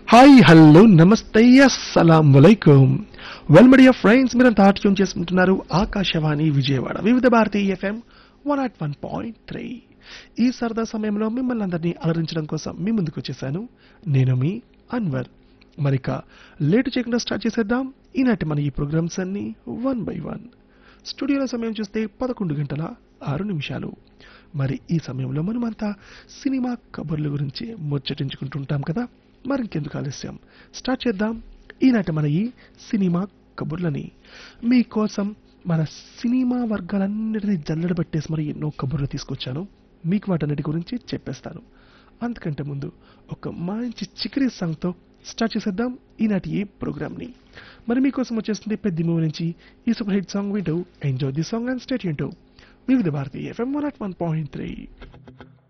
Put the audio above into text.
hi hello namaste అస్సలాం వలైకుం well media friends మీరంతా ట్యూన్ చేసుకుంటున్నారు Akashvani Vijayawada Vividh Bharati FM one nought one point three ఈ సరదా సమయంలో మిమ్మల్ని అందరినీ అలరించడం కోసం మీ ముందుకు వచ్చేసాను నేను మీ అన్వర్ మరిక లేటు చేయకుండా స్టార్ట్ చేసేద్దాం ఈనాటి మన ఈ ప్రోగ్రామ్స్ అన్ని వన్ బై వన్ స్టూడియోలో సమయం చూస్తే పదకొండు గంటల ఆరు నిమిషాలు మరి ఈ సమయంలో మనమంతా సినిమా కబుర్ల గురించి ముచ్చటించుకుంటుంటాం కదా మరి ఇంకెందుకు ఆలస్యం స్టార్ట్ చేద్దాం ఈనాటి మన ఈ సినిమా కబుర్లని మీకోసం మన సినిమా వర్గాలన్నిటినీ జల్లెడ పెట్టేసి మరి ఎన్నో కబుర్లు తీసుకొచ్చాను మీకు వాటన్నిటి గురించి చెప్పేస్తాను అంతకంటే ముందు ఒక మంచి చికిరీ సాంగ్తో స్టార్ట్ చేసేద్దాం ఈనాటి ఈ ప్రోగ్రామ్ని మరి మీకోసం వచ్చేస్తుంది పెద్ద మూవీ నుంచి ఈ సూపర్ హిట్ సాంగ్ వింటూ enjoy the song and state వింటూ Vividh Bharati FM one at one point three